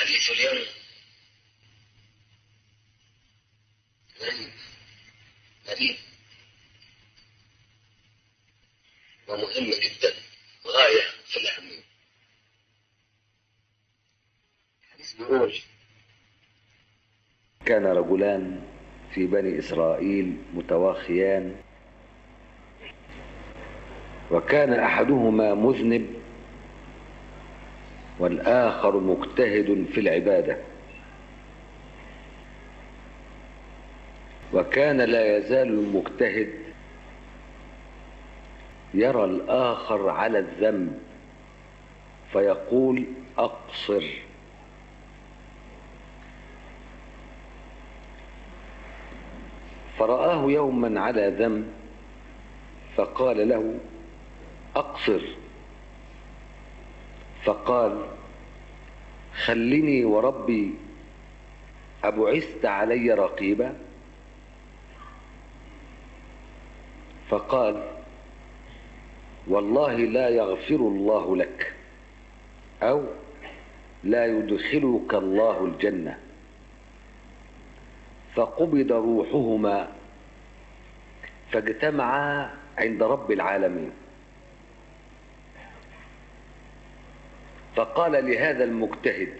حديث اليوم غريب غريب ومهم جدا غاية في الأهمية الحديث بيقول كان رجلان في بني إسرائيل متواخيان وكان أحدهما مذنب والآخر مجتهد في العبادة وكان لا يزال المجتهد يرى الآخر على الذنب فيقول أقصر فرآه يوما على ذنب فقال له أقصر فقال خلني وربي أبعثت علي رقيبا فقال والله لا يغفر الله لك أو لا يدخلك الله الجنة فقبض روحهما فاجتمعا عند رب العالمين فقال لهذا المجتهد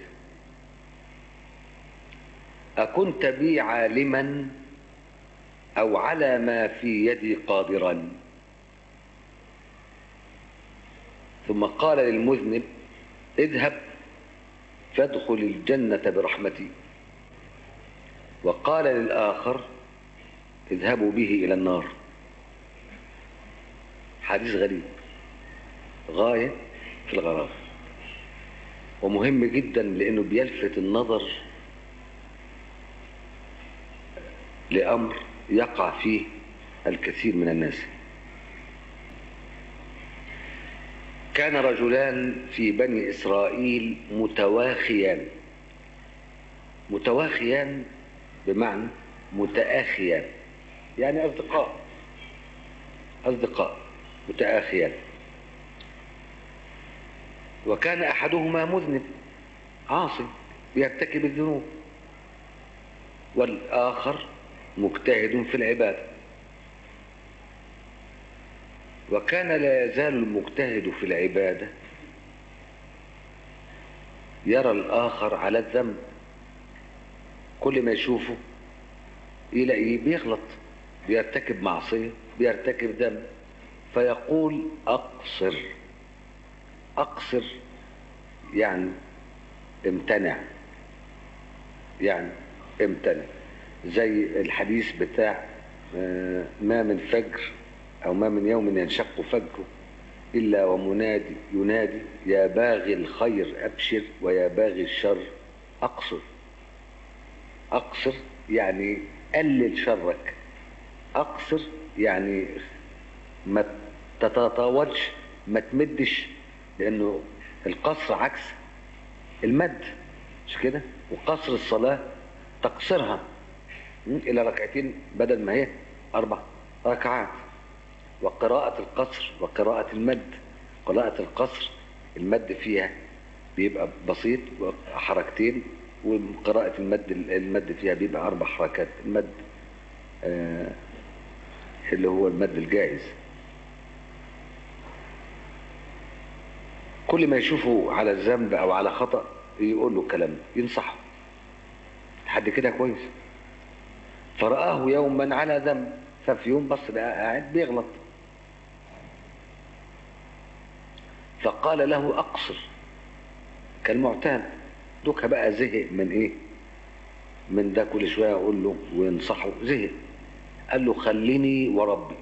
أكنت بي عالما أو على ما في يدي قادرا ثم قال للمذنب اذهب فادخل الجنة برحمتي وقال للآخر اذهبوا به إلى النار حديث غريب غاية في الغرابة ومهم جدا لأنه بيلفت النظر لأمر يقع فيه الكثير من الناس كان رجلان في بني إسرائيل متواخيان متواخيان بمعنى متآخيان يعني أصدقاء أصدقاء متآخيان وكان أحدهما مذنب عاصي يرتكب الذنوب والآخر مجتهد في العبادة وكان لا يزال المجتهد في العبادة يرى الآخر على الذنب كل ما يشوفه يلاقيه بيغلط بيرتكب معصية بيرتكب ذنب فيقول أقصر أقصر يعني امتنع يعني امتنع زي الحديث بتاع ما من فجر أو ما من يوم ينشق فجره إلا ومنادي ينادي يا باغي الخير أبشر ويا باغي الشر أقصر أقصر يعني قلل شرك أقصر يعني ما تتطاولش ما تمدش لأنه القصر عكس المد مش كده وقصر الصلاة تقصرها إلى ركعتين بدل ما هي أربع ركعات وقراءة القصر وقراءة المد قراءة القصر المد فيها بيبقى بسيط حركتين وقراءة المد المد فيها بيبقى أربع حركات المد آه اللي هو المد الجائز كل ما يشوفه على الذنب أو على خطأ يقول له كلام ينصحه لحد كده كويس فرآه يوما على ذنب ففي يوم بص لقى قاعد بيغلط فقال له أقصر كالمعتاد دوكا بقى زهق من ايه من ده كل شويه اقول له وينصحه زهق قال له خليني وربي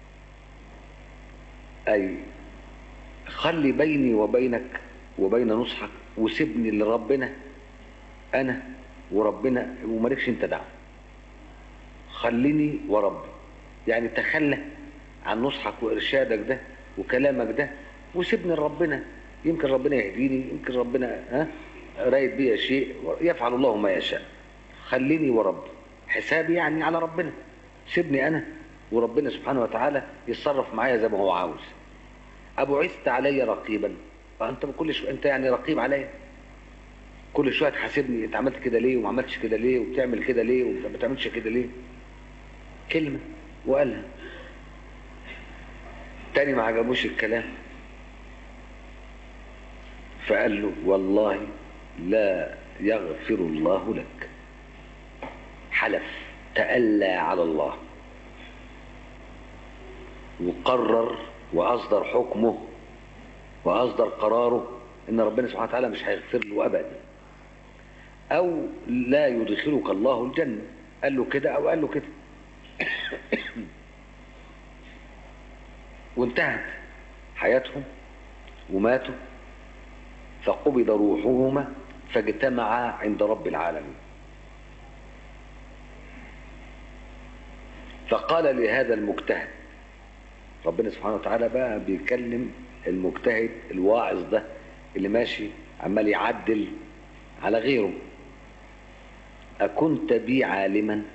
اي خلي بيني وبينك وبين نصحك وسيبني لربنا انا وربنا ومالكش انت دعوه خليني وربي يعني تخلى عن نصحك وارشادك ده وكلامك ده وسيبني لربنا يمكن ربنا يهديني يمكن ربنا ها رايد بي شيء يفعل الله ما يشاء خليني وربي حسابي يعني على ربنا سيبني انا وربنا سبحانه وتعالى يتصرف معايا زي ما هو عاوز ابعثت علي رقيبا فانت بكل شو انت يعني رقيب عليا كل شويه تحاسبني انت عملت كده ليه وما عملتش كده ليه وبتعمل كده ليه وما بتعملش كده ليه كلمه وقالها تاني ما عجبوش الكلام فقال له والله لا يغفر الله لك حلف تألى على الله وقرر وأصدر حكمه وأصدر قراره إن ربنا سبحانه وتعالى مش هيغفر له أبدا أو لا يدخلك الله الجنة قال له كده أو قال له كده وانتهت حياتهم وماتوا فقبض روحهما فاجتمعا عند رب العالمين فقال لهذا المجتهد ربنا سبحانه وتعالى بقى بيكلم المجتهد الواعظ ده اللي ماشي عمال يعدل على غيره أكنت بي عالما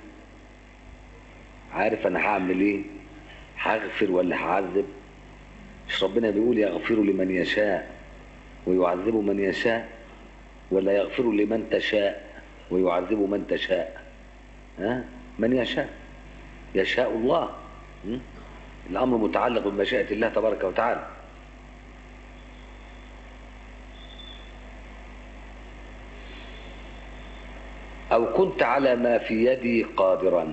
عارف أنا هعمل إيه هغفر ولا هعذب مش ربنا بيقول يغفر لمن يشاء ويعذب من يشاء ولا يغفر لمن تشاء ويعذب من تشاء ها من يشاء يشاء الله م? الأمر متعلق بمشيئة الله تبارك وتعالى أو كنت على ما في يدي قادرا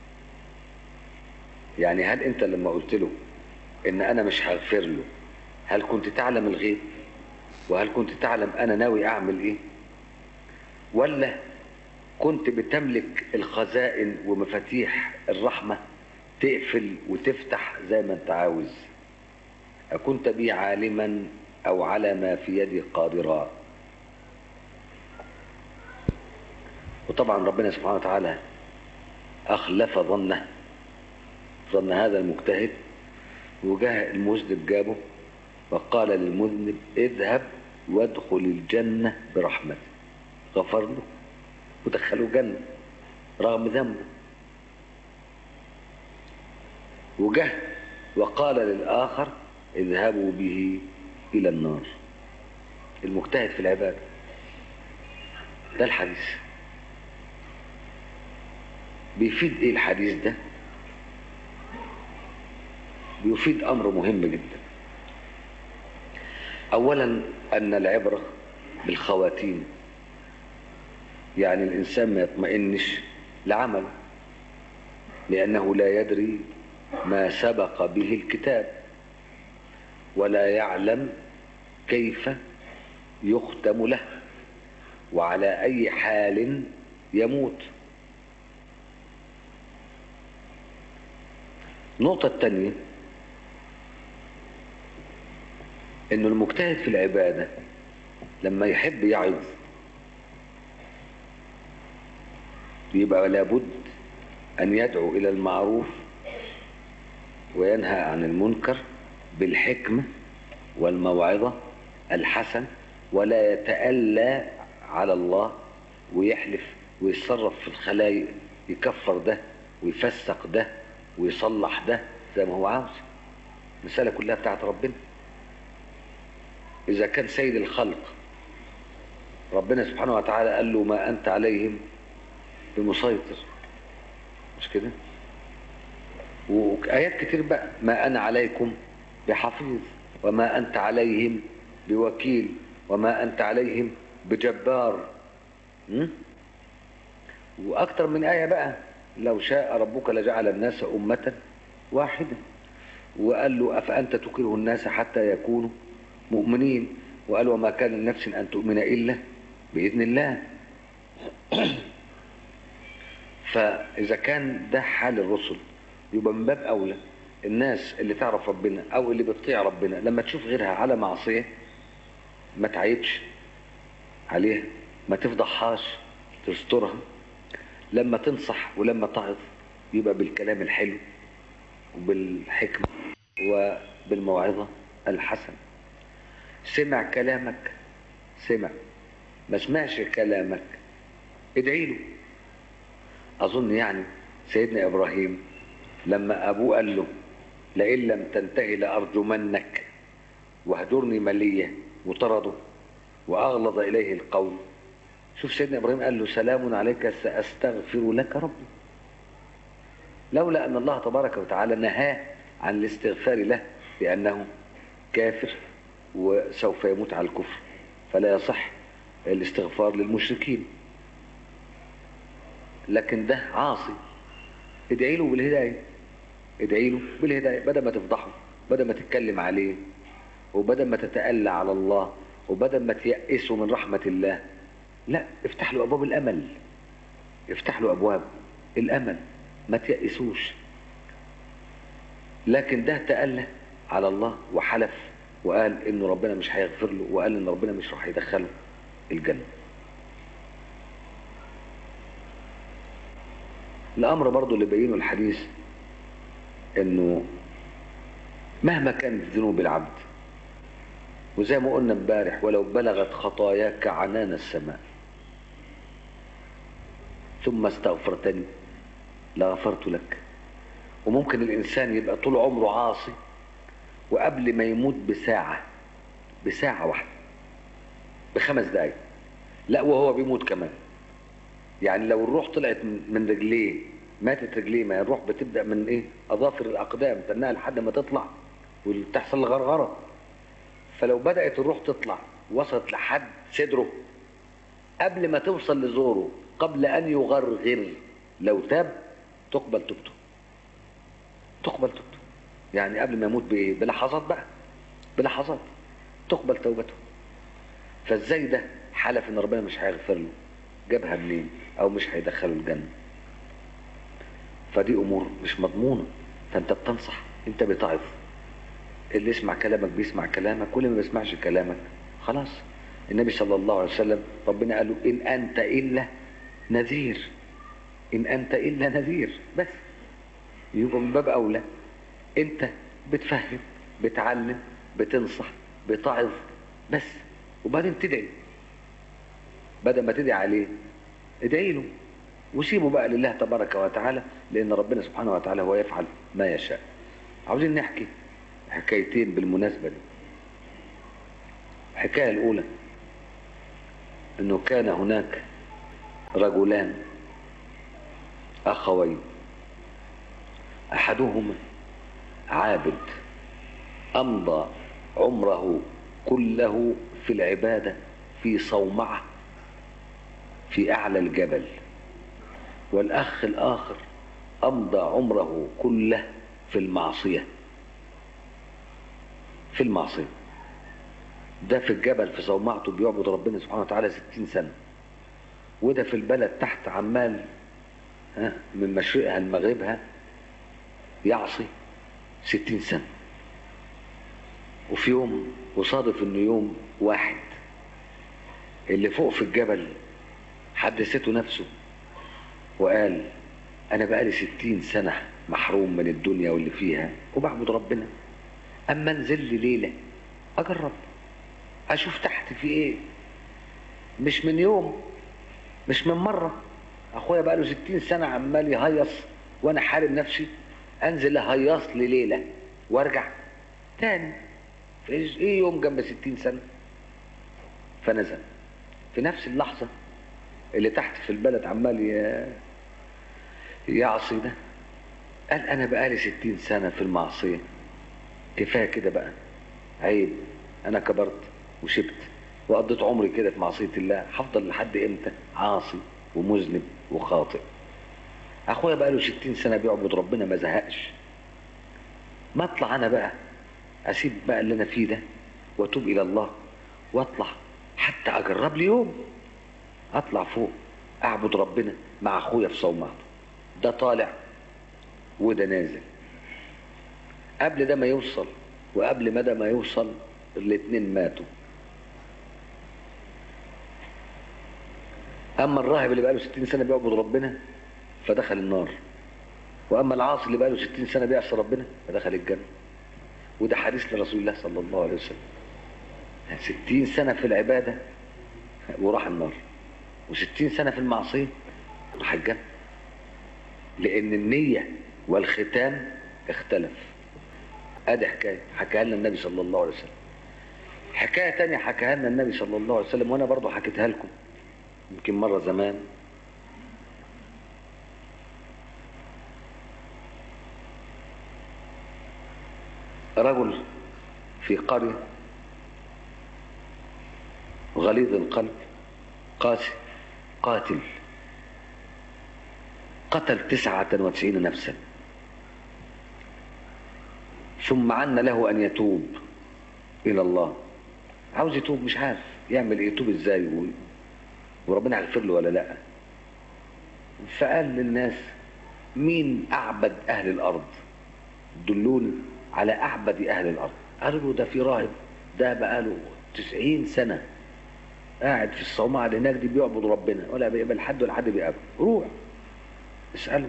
يعني هل أنت لما قلت له إن أنا مش هغفر له هل كنت تعلم الغيب وهل كنت تعلم أنا ناوي أعمل إيه ولا كنت بتملك الخزائن ومفاتيح الرحمة تقفل وتفتح زي ما انت عاوز أكنت بي عالما أو على ما في يدي قادرا وطبعا ربنا سبحانه وتعالى أخلف ظنه ظن هذا المجتهد وجاء المذنب جابه وقال للمذنب اذهب وادخل الجنة برحمتي غفر له ودخله جنة رغم ذنبه وجه وقال للآخر اذهبوا به إلى النار المجتهد في العبادة ده الحديث بيفيد ايه الحديث ده بيفيد امر مهم جدا اولا ان العبرة بالخواتيم يعني الانسان ما يطمئنش لعمله لانه لا يدري ما سبق به الكتاب ولا يعلم كيف يختم له وعلى اي حال يموت النقطة الثانية انه المجتهد في العبادة لما يحب يعظ يبقى لابد ان يدعو الى المعروف وينهى عن المنكر بالحكمة والموعظة الحسن ولا يتألى على الله ويحلف ويتصرف في الخلايق يكفر ده ويفسق ده ويصلح ده زي ما هو عاوز المسألة كلها بتاعت ربنا إذا كان سيد الخلق ربنا سبحانه وتعالى قال له ما أنت عليهم بمسيطر مش كده وآيات كتير بقى ما أنا عليكم بحفيظ وما أنت عليهم بوكيل وما أنت عليهم بجبار م? وأكتر من آية بقى لو شاء ربك لجعل الناس أمة واحدة وقال له أفأنت تكره الناس حتى يكونوا مؤمنين وقال وما كان لنفس أن تؤمن إلا بإذن الله فإذا كان ده حال الرسل يبقى من باب أولى الناس اللي تعرف ربنا أو اللي بتطيع ربنا لما تشوف غيرها على معصية ما تعيبش عليها ما تفضحهاش تسترها لما تنصح ولما تعظ يبقى بالكلام الحلو وبالحكمة وبالموعظة الحسنة سمع كلامك سمع ما سمعش كلامك ادعي له أظن يعني سيدنا إبراهيم لما أبوه قال له لئن لم تنتهي لأرجمنك واهجرني ملية وطرده وأغلظ إليه القول شوف سيدنا ابراهيم قال له سلام عليك ساستغفر لك ربي لولا ان الله تبارك وتعالى نهاه عن الاستغفار له لانه كافر وسوف يموت على الكفر فلا يصح الاستغفار للمشركين لكن ده عاصي ادعي له بالهدايه ادعي له بالهدايه بدل ما تفضحه بدل ما تتكلم عليه وبدل ما تتألى على الله وبدل ما تيأسه من رحمة الله لا افتح له أبواب الأمل افتح له أبواب الأمل ما تيأسوش لكن ده تألى على الله وحلف وقال إنه ربنا مش هيغفر له وقال إن ربنا مش راح يدخله الجنة الأمر برضو اللي بينه الحديث إنه مهما كانت ذنوب العبد وزي ما قلنا امبارح ولو بلغت خطاياك عنان السماء ثم استغفرتني لغفرت لك وممكن الإنسان يبقى طول عمره عاصي وقبل ما يموت بساعة بساعة واحدة بخمس دقايق لا وهو بيموت كمان يعني لو الروح طلعت من رجليه ماتت رجليه ما الروح بتبدأ من ايه أظافر الأقدام تنها لحد ما تطلع وتحصل الغرغرة فلو بدأت الروح تطلع وصلت لحد صدره قبل ما توصل لزوره قبل أن يغرغر لو تاب تقبل توبته تقبل توبته يعني قبل ما يموت بإيه بلحظات بقى بلحظات تقبل توبته فازاي ده حلف ان ربنا مش هيغفر له جابها منين او مش هيدخله الجنه فدي امور مش مضمونه فانت بتنصح انت بتعظ اللي يسمع كلامك بيسمع كلامك كل ما بيسمعش كلامك خلاص النبي صلى الله عليه وسلم ربنا قال له ان انت الا نذير ان انت الا نذير بس يبقى من باب اولى انت بتفهم بتعلم بتنصح بتعظ بس وبعدين تدعي بدل ما تدعي عليه ادعي له وسيبه بقى لله تبارك وتعالى لان ربنا سبحانه وتعالى هو يفعل ما يشاء عاوزين نحكي حكايتين بالمناسبة دي الحكاية الأولى أنه كان هناك رجلان أخوين أحدهما عابد أمضى عمره كله في العبادة في صومعة في أعلى الجبل والأخ الآخر أمضى عمره كله في المعصية في المعصية ده في الجبل في صومعته بيعبد ربنا سبحانه وتعالى ستين سنة وده في البلد تحت عمال ها من مشرقها لمغربها يعصي ستين سنة وفي يوم وصادف انه يوم واحد اللي فوق في الجبل حدثته نفسه وقال انا بقالي ستين سنة محروم من الدنيا واللي فيها وبعبد ربنا اما انزل لي ليله اجرب اشوف تحت في ايه مش من يوم مش من مره اخويا بقى له 60 سنه عمال يهيص وانا حارب نفسي انزل اهيص لي ليله وارجع تاني في ايه يوم جنب 60 سنه فنزل في نفس اللحظه اللي تحت في البلد عمال يعصي ده قال انا بقالي 60 سنه في المعصيه كفايه كده بقى عيب انا كبرت وشبت وقضيت عمري كده في معصيه الله هفضل لحد امتى عاصي ومذنب وخاطئ اخويا بقى له 60 سنه بيعبد ربنا ما زهقش ما اطلع انا بقى اسيب بقى اللي انا فيه ده واتوب الى الله واطلع حتى اجرب لي يوم اطلع فوق اعبد ربنا مع اخويا في صومعته ده طالع وده نازل قبل ده ما يوصل وقبل ما ده ما يوصل الاتنين ماتوا اما الراهب اللي بقاله 60 سنه بيعبد ربنا فدخل النار واما العاصي اللي بقاله 60 سنه بيعصي ربنا فدخل الجنه وده حديث لرسول الله صلى الله عليه وسلم 60 سنه في العباده وراح النار و60 سنه في المعصيه راح الجنه لان النيه والختام اختلف ادي حكايه حكاها لنا النبي صلى الله عليه وسلم حكايه تانية حكاها لنا النبي صلى الله عليه وسلم وانا برضه حكيتها لكم يمكن مرة زمان رجل في قرية غليظ القلب قاسي قاتل قتل تسعة وتسعين نفسا ثم عن له أن يتوب إلى الله عاوز يتوب مش عارف يعمل ايه يتوب ازاي و- وربنا هيغفر له ولا لا فقال للناس مين أعبد أهل الأرض دلوني على أعبد أهل الأرض قالوا له ده في راهب ده بقاله تسعين سنة قاعد في الصومعة اللي هناك دي بيعبد ربنا ولا بيقبل حد ولا حد بيقبل روح اسأله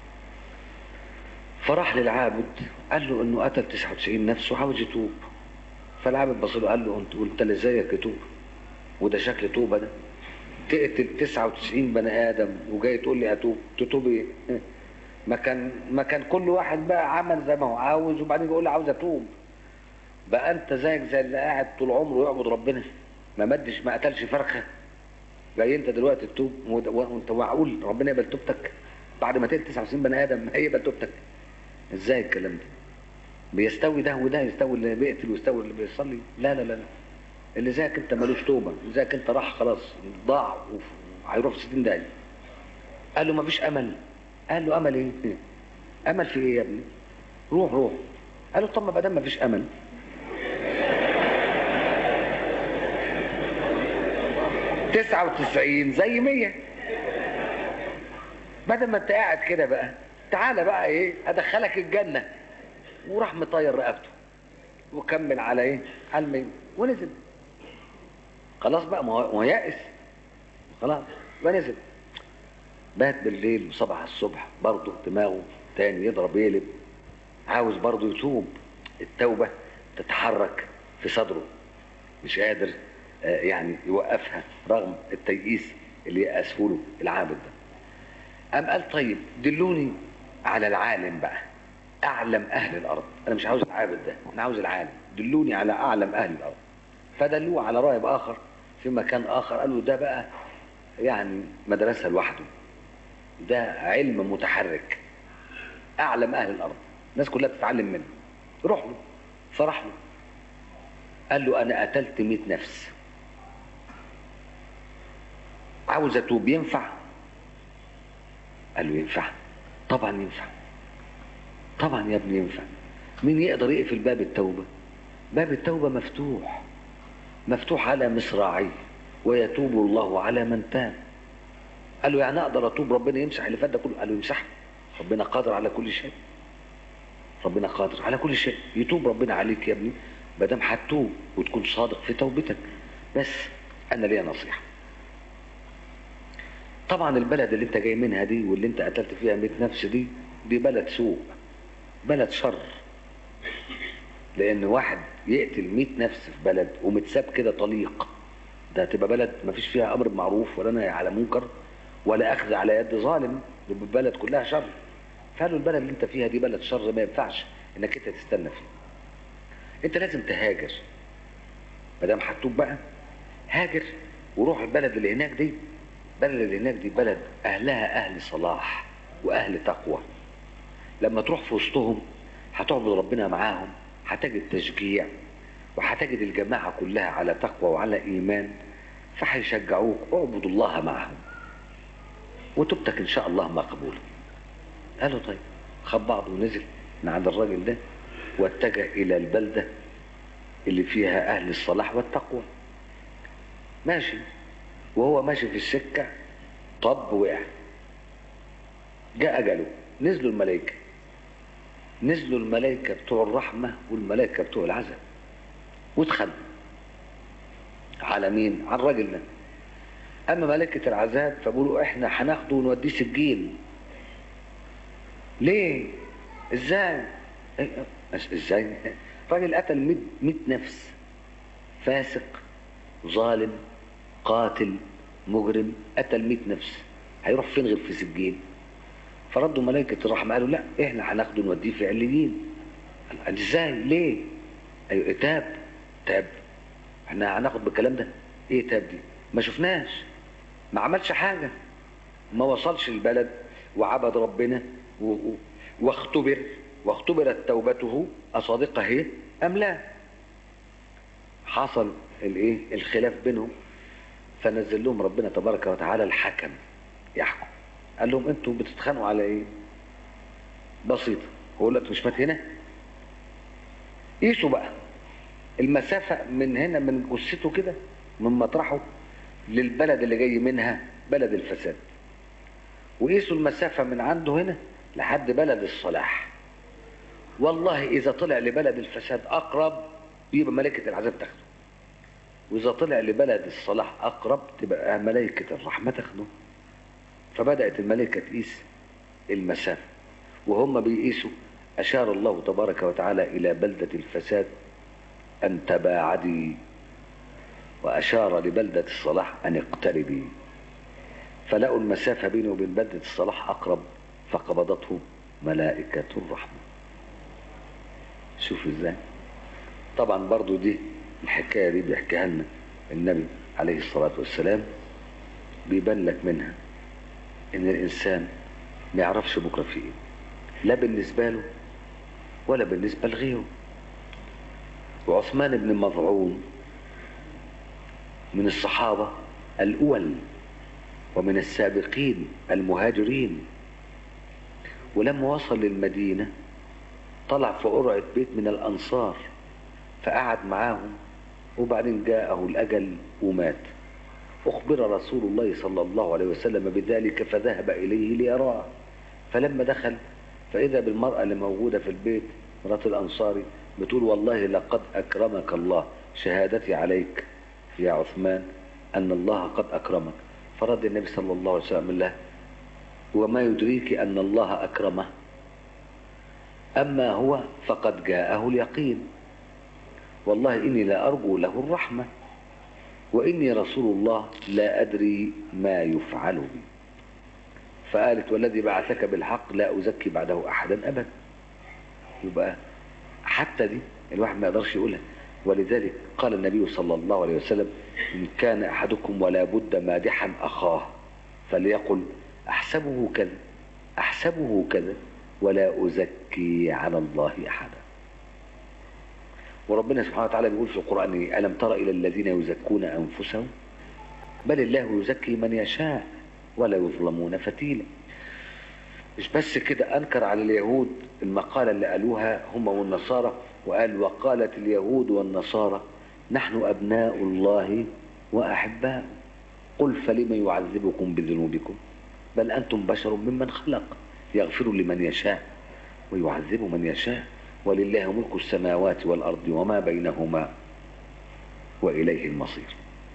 فراح للعابد قال له انه قتل 99 نفس وعاوز يتوب فالعابد بص له قال له انت قلت لي ازيك يتوب وده شكل توبه ده تقتل 99 بني ادم وجاي تقول لي اتوب تتوب ايه؟ ما كان ما كان كل واحد بقى عمل زي ما هو عاوز وبعدين يقول لي عاوز اتوب بقى انت زيك زي اللي قاعد طول عمره يعبد ربنا ما مدش ما قتلش فرخه جاي انت دلوقتي تتوب وانت وانت معقول ربنا يقبل توبتك بعد ما تقتل 99 بني ادم هيقبل توبتك ازاي الكلام ده بيستوي ده وده يستوي اللي بيقتل ويستوي اللي بيصلي لا لا لا لا اللي زيك انت ملوش توبه اللي زيك انت راح خلاص ضاع وهيروح في 60 دقيقه قال له مفيش امل قال له امل ايه امل في ايه يا ابني روح روح قال له طب ما دام مفيش امل تسعة وتسعين زي مية بدل ما انت قاعد كده بقى تعالى بقى ايه ادخلك الجنة وراح مطير رقبته وكمل على ايه على المية ونزل خلاص بقى ما هو ما هو يائس خلاص ونزل بات بالليل وصبح الصبح برضه دماغه تاني يضرب يقلب عاوز برضه يتوب التوبة تتحرك في صدره مش قادر آه، يعني يوقفها رغم التيئيس اللي يأسفه له العابد ده قام قال طيب دلوني على العالم بقى أعلم أهل الأرض أنا مش عاوز العابد ده أنا عاوز العالم دلوني على أعلم أهل الأرض فدلوه على راهب آخر في مكان آخر قالوا ده بقى يعني مدرسة لوحده ده علم متحرك أعلم أهل الأرض الناس كلها بتتعلم منه روح له فراح له قال له أنا قتلت 100 نفس عاوز أتوب ينفع قال له ينفع طبعا ينفع طبعا يا ابني ينفع مين يقدر يقفل باب التوبة باب التوبة مفتوح مفتوح على مصراعيه ويتوب الله على من تاب قال له يعني اقدر اتوب ربنا يمسح اللي فات ده كله قال له يمسحه ربنا قادر على كل شيء ربنا قادر على كل شيء يتوب ربنا عليك يا ابني ما دام هتتوب وتكون صادق في توبتك بس انا ليا نصيحه طبعا البلد اللي انت جاي منها دي واللي انت قتلت فيها 100 نفس دي دي بلد سوء بلد شر لان واحد يقتل 100 نفس في بلد ومتساب كده طليق ده تبقى بلد ما فيش فيها امر بمعروف ولا نهي على منكر ولا اخذ على يد ظالم يبقى البلد كلها شر فقالوا البلد اللي انت فيها دي بلد شر ما ينفعش انك انت تستنى فيه انت لازم تهاجر ما دام هتتوب بقى هاجر وروح البلد اللي هناك دي البلد اللي هناك دي بلد اهلها اهل صلاح واهل تقوى لما تروح في وسطهم هتعبد ربنا معاهم هتجد تشجيع وهتجد الجماعة كلها على تقوى وعلى إيمان فهيشجعوك اعبدوا الله معهم وتوبتك إن شاء الله مقبولة قالوا طيب خد بعضه ونزل من عند الراجل ده واتجه إلى البلدة اللي فيها أهل الصلاح والتقوى ماشي وهو ماشي في السكة طب وقع جاء أجله نزلوا الملائكة نزلوا الملائكة بتوع الرحمة والملائكة بتوع العذاب ودخلوا على مين؟ على الراجل ده أما ملائكة العذاب فبيقولوا إحنا هناخده ونوديه سجين ليه؟ إزاي؟ إيه- إزاي؟ راجل قتل 100 100 نفس فاسق ظالم قاتل مجرم قتل 100 نفس هيروح فين غير في سجين فردوا ملائكة الرحمة قالوا لا احنا هناخده نوديه في عليين قال ازاي ليه ايوه تاب تاب احنا هناخد بالكلام ده ايه تاب دي ما شفناش ما عملش حاجة ما وصلش البلد وعبد ربنا و... و... واختبر واختبرت توبته أصادقة هي أم لا حصل الايه الخلاف بينهم فنزل لهم ربنا تبارك وتعالى الحكم يحكم قال لهم انتوا بتتخانقوا على ايه بسيطة هو لك مش مات هنا قيسوا بقى المسافة من هنا من جثته كده من مطرحه للبلد اللي جاي منها بلد الفساد وقيسوا المسافة من عنده هنا لحد بلد الصلاح والله إذا طلع لبلد الفساد أقرب يبقى ملائكة العذاب تاخده وإذا طلع لبلد الصلاح أقرب تبقى ملائكة الرحمة تاخده فبدأت الملائكة تقيس المسافة وهم بيقيسوا أشار الله تبارك وتعالى إلى بلدة الفساد أن تباعدي وأشار لبلدة الصلاح أن اقتربي فلقوا المسافة بينه وبين بلدة الصلاح أقرب فقبضته ملائكة الرحمة شوف ازاي طبعا برضو دي الحكاية دي بيحكيها لنا النبي عليه الصلاة والسلام بيبان لك منها ان الانسان ما يعرفش بكرة في ايه لا بالنسبة له ولا بالنسبة لغيره وعثمان بن مظعون من الصحابة الأول ومن السابقين المهاجرين ولما وصل للمدينة طلع في قرعة بيت من الأنصار فقعد معاهم وبعدين جاءه الأجل ومات أخبر رسول الله صلى الله عليه وسلم بذلك فذهب إليه ليراه فلما دخل فإذا بالمرأة اللي موجودة في البيت مرات الأنصاري بتقول والله لقد أكرمك الله شهادتي عليك يا عثمان أن الله قد أكرمك فرد النبي صلى الله عليه وسلم له وما يدريك أن الله أكرمه أما هو فقد جاءه اليقين والله إني لا أرجو له الرحمة وإني رسول الله لا أدري ما يفعل بي فقالت والذي بعثك بالحق لا أزكي بعده أحدا أبدا يبقى حتى دي الواحد ما يقدرش يقولها ولذلك قال النبي صلى الله عليه وسلم إن كان أحدكم ولا بد مادحا أخاه فليقل أحسبه كذا أحسبه كذا ولا أزكي على الله أحدا وربنا سبحانه وتعالى بيقول في القرآن ألم تر إلى الذين يزكون أنفسهم بل الله يزكي من يشاء ولا يظلمون فتيلا مش بس كده أنكر على اليهود المقالة اللي قالوها هم والنصارى وقال وقالت اليهود والنصارى نحن أبناء الله وأحباء قل فلم يعذبكم بذنوبكم بل أنتم بشر ممن خلق يغفر لمن يشاء ويعذب من يشاء ولله ملك السماوات والأرض وما بينهما وإليه المصير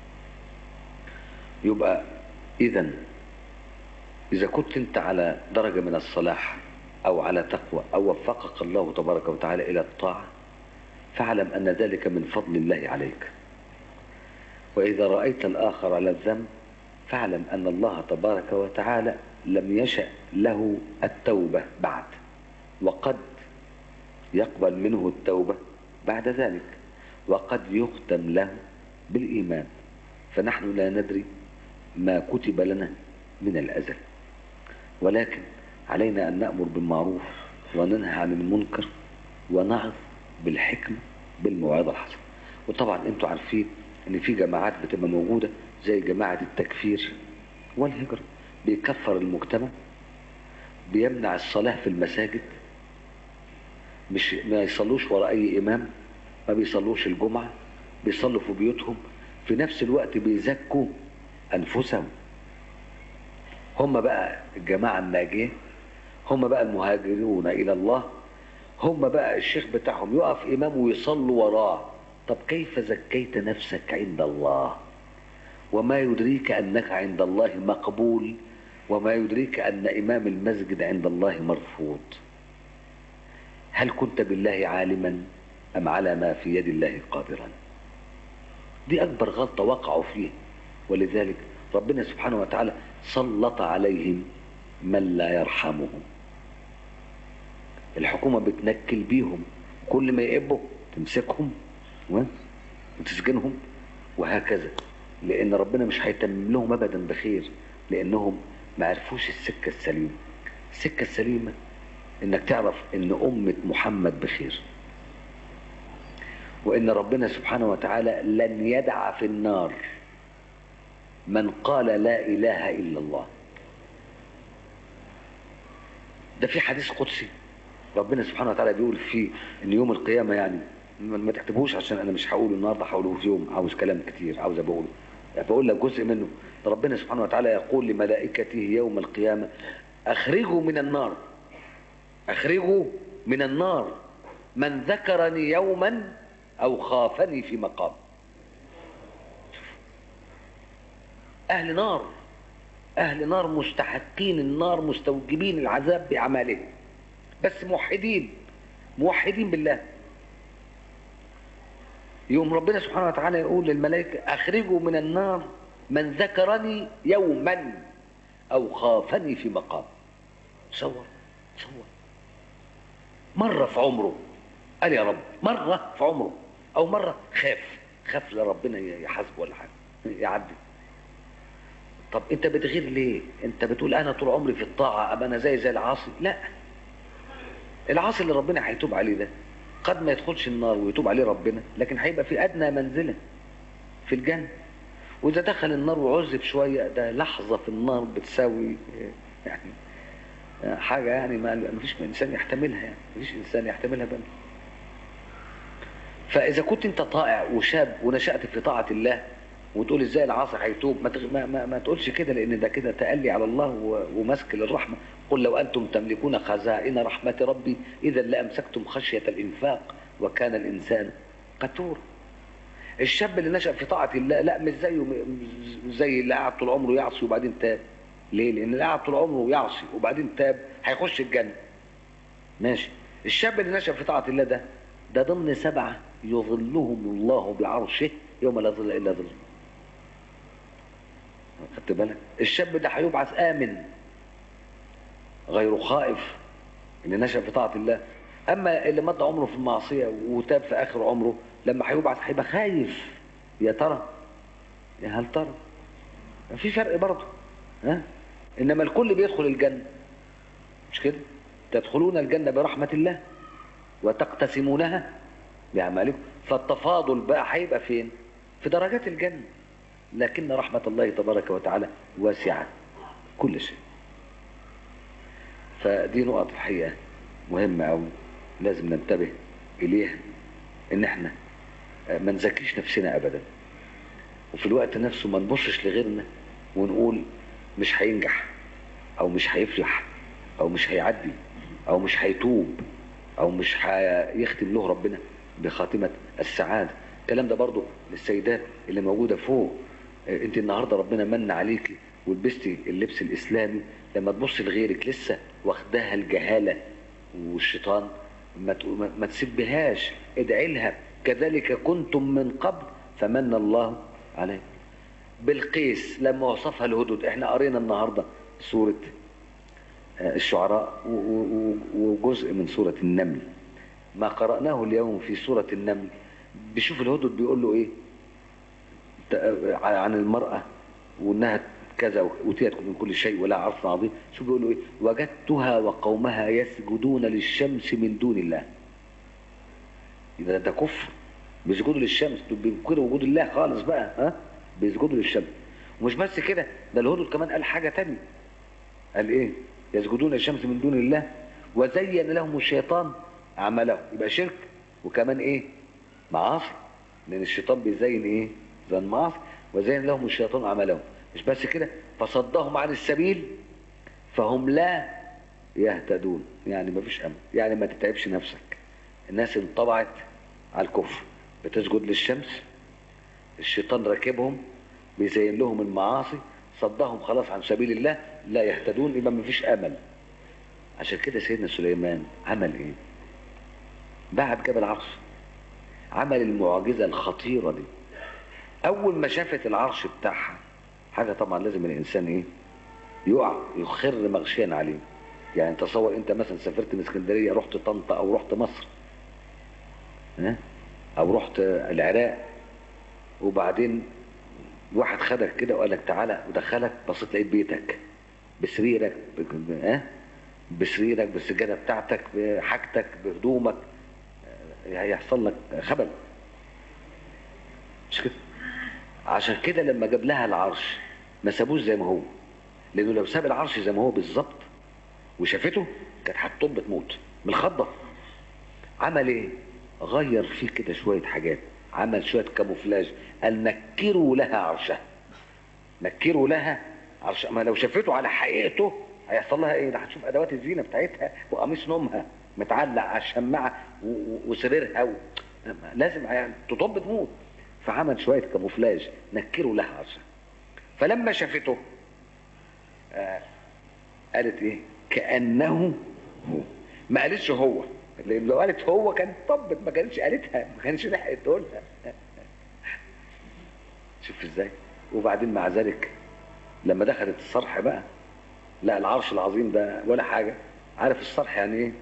يبقى إذا إذا كنت أنت على درجة من الصلاح أو على تقوى أو وفقك الله تبارك وتعالى إلى الطاعة فاعلم أن ذلك من فضل الله عليك وإذا رأيت الآخر على الذنب فاعلم أن الله تبارك وتعالى لم يشأ له التوبة بعد وقد يقبل منه التوبة بعد ذلك وقد يختم له بالإيمان فنحن لا ندري ما كتب لنا من الأزل ولكن علينا أن نأمر بالمعروف وننهى عن المنكر ونعظ بالحكمة بالموعظة الحسنة وطبعا انتوا عارفين ان في جماعات بتبقى موجودة زي جماعة التكفير والهجرة بيكفر المجتمع بيمنع الصلاة في المساجد مش ما يصلوش وراء اي امام ما بيصلوش الجمعة بيصلوا في بيوتهم في نفس الوقت بيزكوا انفسهم هم بقى الجماعة الناجية هم بقى المهاجرون الى الله هم بقى الشيخ بتاعهم يقف امام ويصلوا وراه طب كيف زكيت نفسك عند الله وما يدريك انك عند الله مقبول وما يدريك ان امام المسجد عند الله مرفوض هل كنت بالله عالما ام على ما في يد الله قادرا دي اكبر غلطه وقعوا فيها ولذلك ربنا سبحانه وتعالى سلط عليهم من لا يرحمهم الحكومه بتنكل بيهم كل ما يقبوا تمسكهم وتسجنهم وهكذا لان ربنا مش هيتمم لهم ابدا بخير لانهم ما عرفوش السكه السليمه السكه السليمه انك تعرف ان امه محمد بخير وان ربنا سبحانه وتعالى لن يدع في النار من قال لا اله الا الله ده في حديث قدسي ربنا سبحانه وتعالى بيقول فيه ان يوم القيامه يعني ما ما تكتبوش عشان انا مش هقوله النهارده هقوله في يوم عاوز كلام كتير عاوز بقوله بقول لك جزء منه ربنا سبحانه وتعالى يقول لملائكته يوم القيامه اخرجوا من النار اخرجوا من النار من ذكرني يوما او خافني في مقام اهل نار اهل نار مستحقين النار مستوجبين العذاب باعمالهم بس موحدين موحدين بالله يوم ربنا سبحانه وتعالى يقول للملائكة أخرجوا من النار من ذكرني يوما أو خافني في مقام تصور تصور مرة في عمره قال يا رب مرة في عمره أو مرة خاف خاف لربنا يحاسبه ولا حاجة يعدي طب أنت بتغير ليه؟ أنت بتقول أنا طول عمري في الطاعة أبقى أنا زي زي العاصي لا العاصي اللي ربنا هيتوب عليه ده قد ما يدخلش النار ويتوب عليه ربنا لكن هيبقى في ادنى منزله في الجنه واذا دخل النار وعذب شويه ده لحظه في النار بتساوي يعني حاجه يعني ما فيش انسان يحتملها يعني ما فيش انسان يحتملها بل فاذا كنت انت طائع وشاب ونشات في طاعه الله وتقول ازاي العاصي هيتوب ما, تغ... ما, ما, ما تقولش كده لان ده كده تألي على الله و... ومسك للرحمه قل لو انتم تملكون خزائن رحمه ربي اذا لامسكتم خشيه الانفاق وكان الانسان قتور الشاب اللي نشأ في طاعه الله لا مش زيه مش زي اللي قعد طول عمره يعصي وبعدين تاب ليه؟ لان اللي قعد طول عمره يعصي وبعدين تاب هيخش الجنه ماشي الشاب اللي نشأ في طاعه الله ده ده ضمن سبعه يظلهم الله بعرشه يوم لا ظل الا ظله خدت بالك الشاب ده هيبعث امن غير خائف اللي نشا في طاعه الله اما اللي مضى عمره في المعصيه وتاب في اخر عمره لما هيبعث هيبقى خايف يا ترى يا هل ترى في فرق برضه ها انما الكل بيدخل الجنه مش كده تدخلون الجنه برحمه الله وتقتسمونها باعمالكم فالتفاضل بقى هيبقى فين في درجات الجنه لكن رحمة الله تبارك وتعالى واسعة كل شيء فدي نقط الحقيقة مهمة أو لازم ننتبه إليها إن إحنا ما نزكيش نفسنا أبدا وفي الوقت نفسه ما نبصش لغيرنا ونقول مش هينجح أو مش هيفلح أو مش هيعدي أو مش هيتوب أو مش هيختم له ربنا بخاتمة السعادة الكلام ده برضو للسيدات اللي موجودة فوق انت النهاردة ربنا من عليكي ولبستي اللبس الاسلامي لما تبص لغيرك لسه واخداها الجهالة والشيطان ما, ما تسبهاش ادعي لها كذلك كنتم من قبل فمن الله عليه بالقيس لما وصفها الهدد احنا قرينا النهاردة سورة الشعراء وجزء من سورة النمل ما قرأناه اليوم في سورة النمل بيشوف الهدد بيقول له ايه عن المرأة وانها كذا وتيت من كل شيء ولا عرف عظيم شو بيقول له ايه وجدتها وقومها يسجدون للشمس من دون الله يبقى ده كفر بيسجدوا للشمس بينكروا وجود الله خالص بقى ها بيسجدوا للشمس ومش بس كده ده الهدد كمان قال حاجة تانية قال ايه يسجدون للشمس من دون الله وزين لهم الشيطان اعمالهم يبقى شرك وكمان ايه معاصي لان الشيطان بيزين ايه زي المعاصي وزين لهم الشيطان عملهم مش بس كده فصدهم عن السبيل فهم لا يهتدون يعني ما فيش امل يعني ما تتعبش نفسك الناس انطبعت على الكفر بتسجد للشمس الشيطان راكبهم بيزين لهم المعاصي صدهم خلاص عن سبيل الله لا يهتدون يبقى ما فيش امل عشان كده سيدنا سليمان عمل ايه بعد جبل عرش عمل المعجزة الخطيرة دي أول ما شافت العرش بتاعها حاجة طبعا لازم الإنسان إيه يقع يخر مغشيا عليه يعني تصور أنت مثلا سافرت من اسكندرية رحت طنطا أو رحت مصر ها أو رحت العراق وبعدين واحد خدك كده وقال لك تعالى ودخلك بصيت لقيت بيتك بسريرك ب... ب... اه بسريرك بالسجاده بتاعتك بحاجتك بهدومك آه، هيحصل لك خبل مش كده عشان كده لما جاب لها العرش ما سابوش زي ما هو لانه لو ساب العرش زي ما هو بالظبط وشافته كانت هتطب تموت من الخضه عمل ايه غير فيه كده شويه حاجات عمل شويه كاموفلاج قال نكروا لها عرشها نكروا لها عرش ما لو شافته على حقيقته هيحصل لها ايه ده هتشوف ادوات الزينه بتاعتها وقميص نومها متعلق على الشماعه و- و- وسريرها و... لازم يعني تطب تموت فعمل شويه كاموفلاج نكروا لها عرشها فلما شافته آه قالت ايه كانه هو ما قالتش هو لان لو قالت هو كانت طبت ما كانتش قالتها ما كانش لحقت تقولها شوف ازاي وبعدين مع ذلك لما دخلت الصرح بقى لا العرش العظيم ده ولا حاجه عارف الصرح يعني ايه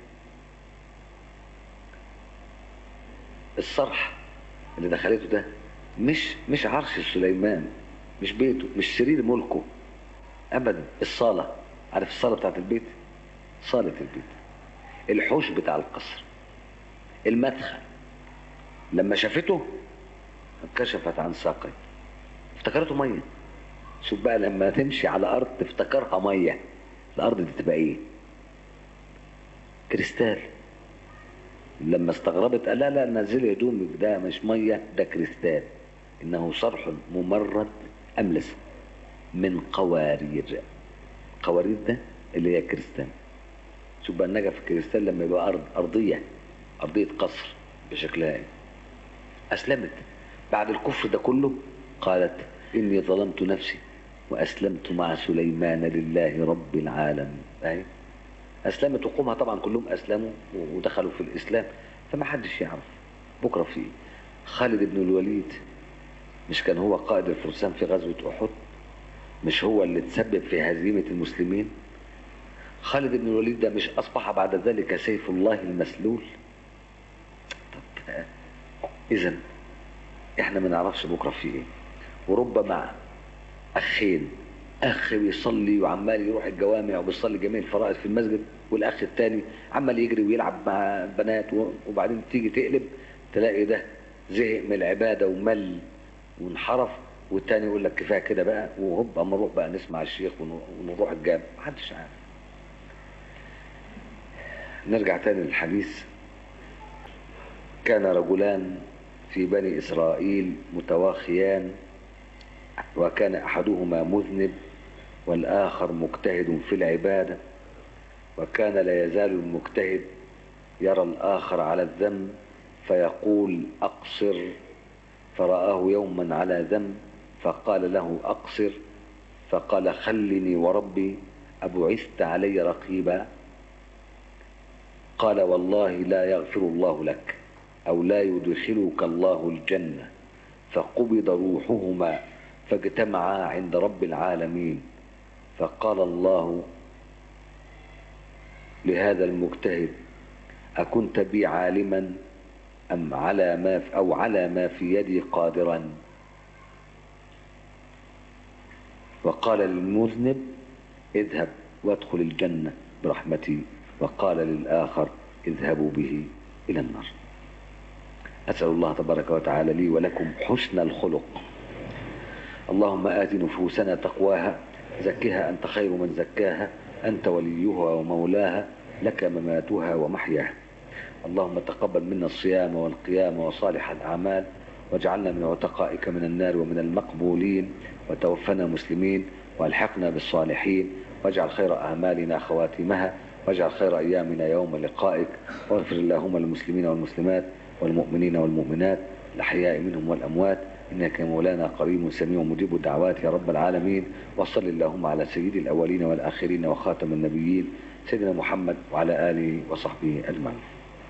الصرح اللي دخلته ده مش مش عرش سليمان مش بيته مش سرير ملكه ابدا الصاله عارف الصاله بتاعت البيت صاله البيت الحوش بتاع القصر المدخل لما شافته انكشفت عن ساقيه افتكرته ميه شوف بقى لما تمشي على ارض تفتكرها ميه الارض دي تبقى ايه كريستال لما استغربت قال لا لا نزلي هدومك ده مش ميه ده كريستال انه صرح ممرد املس من قوارير قوارير ده اللي هي كريستال شوف بقى النجف الكريستال لما يبقى ارض ارضيه ارضيه قصر بشكلها ايه اسلمت بعد الكفر ده كله قالت اني ظلمت نفسي واسلمت مع سليمان لله رب العالمين أي. اسلمت وقومها طبعا كلهم اسلموا ودخلوا في الاسلام فما حدش يعرف بكره في إيه. خالد بن الوليد مش كان هو قائد الفرسان في غزوه احد مش هو اللي تسبب في هزيمه المسلمين خالد بن الوليد ده مش اصبح بعد ذلك سيف الله المسلول طب اذا احنا ما نعرفش بكره في ايه وربما اخين اخ بيصلي وعمال يروح الجوامع وبيصلي جميع الفرائض في المسجد والاخ التاني عمال يجري ويلعب مع بنات وبعدين تيجي تقلب تلاقي ده زهق من العباده ومل وانحرف والتاني يقول لك كفايه كده بقى وهوب اما نروح بقى نسمع الشيخ ونروح الجامع محدش عارف نرجع تاني للحديث كان رجلان في بني إسرائيل متواخيان وكان أحدهما مذنب والآخر مجتهد في العبادة وكان لا يزال المجتهد يرى الآخر على الذنب فيقول أقصر فرآه يوما على ذنب فقال له أقصر فقال خلني وربي أبعثت علي رقيبا قال والله لا يغفر الله لك أو لا يدخلك الله الجنة فقبض روحهما فاجتمعا عند رب العالمين فقال الله لهذا المجتهد أكنت بي عالما أم على ما في أو على ما في يدي قادرا وقال للمذنب اذهب وادخل الجنة برحمتي وقال للآخر اذهبوا به إلى النار أسأل الله تبارك وتعالى لي ولكم حسن الخلق اللهم آت نفوسنا تقواها زكها أنت خير من زكاها أنت وليها ومولاها لك مماتها ومحياها اللهم تقبل منا الصيام والقيام وصالح الأعمال واجعلنا من عتقائك من النار ومن المقبولين وتوفنا مسلمين والحقنا بالصالحين واجعل خير أعمالنا خواتمها واجعل خير أيامنا يوم لقائك واغفر اللهم للمسلمين والمسلمات والمؤمنين والمؤمنات الأحياء منهم والأموات إنك يا مولانا قريب سميع مجيب الدعوات يا رب العالمين وصل اللهم على سيد الأولين والآخرين وخاتم النبيين سيدنا محمد وعلى آله وصحبه أجمعين